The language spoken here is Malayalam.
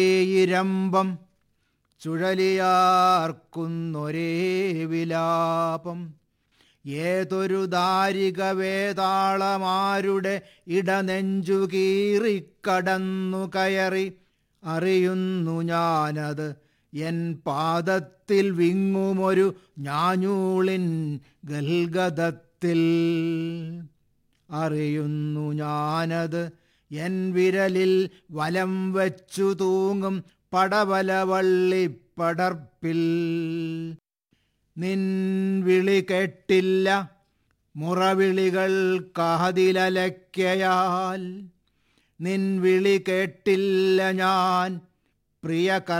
ഇരമ്പം ചുഴലിയാർക്കുന്നൊരേ വിലാപം ഏതൊരു ദാരിക വേതാളമാരുടെ ഇടനെഞ്ചു കീറിക്കടന്നു കയറി അറിയുന്നു ഞാനത് എൻ പാദത്തിൽ വിങ്ങുമൊരു ഞാഞ്ഞൂളിൻ ഗൽഗതത്തിൽ അറിയുന്നു ഞാനത് എൻ വിരലിൽ വലം വച്ചു തൂങ്ങും പടവലവള്ളിപ്പടർപ്പിൽ നിൻ വിളി കേട്ടില്ല മുറവിളികൾ കാതിലലയ്ക്കയാൽ നിൻ വിളി കേട്ടില്ല ഞാൻ പ്രിയ